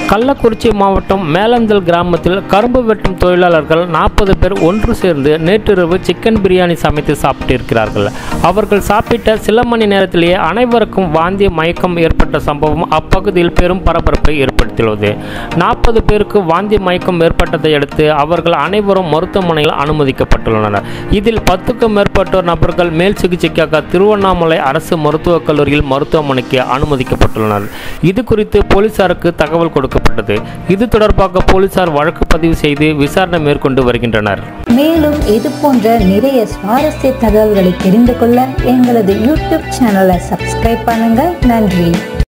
கள்ளக்குறிச்சி மாவட்டம் மேலந்தல் கிராமத்தில் கரும்பு வெட்டும் தொழிலாளர்கள் நாற்பது பேர் ஒன்று சேர்ந்து நேற்றிரவு சிக்கன் பிரியாணி சமைத்து சாப்பிட்டிருக்கிறார்கள் அவர்கள் சாப்பிட்ட சில மணி நேரத்திலேயே அனைவருக்கும் வாந்தி மயக்கம் ஏற்பட்ட சம்பவம் அப்பகுதியில் பெரும் பரபரப்பை ஏற்படுத்தியுள்ளது நாற்பது பேருக்கு வாந்தி மயக்கம் ஏற்பட்டதை அடுத்து அவர்கள் அனைவரும் மருத்துவமனையில் அனுமதிக்கப்பட்டுள்ளனர் இதில் பத்துக்கும் மேற்பட்டோர் நபர்கள் மேல் சிகிச்சைக்காக திருவண்ணாமலை அரசு மருத்துவக் கல்லூரியில் மருத்துவமனைக்கு அனுமதிக்கப்பட்டுள்ளனர் இது குறித்து போலீசாருக்கு தகவல் கொடுக்கப்பட்டது இது தொடர்பாக போலீசார் வழக்கு பதிவு செய்து விசாரணை மேற்கொண்டு வருகின்றனர் மேலும் இது போன்ற நிறைய சுவாரஸ்ய தகவல்களை தெரிந்து கொள்ள எங்களது யூடியூப் சேனலை சப்ஸ்கிரைப் பண்ணுங்க நன்றி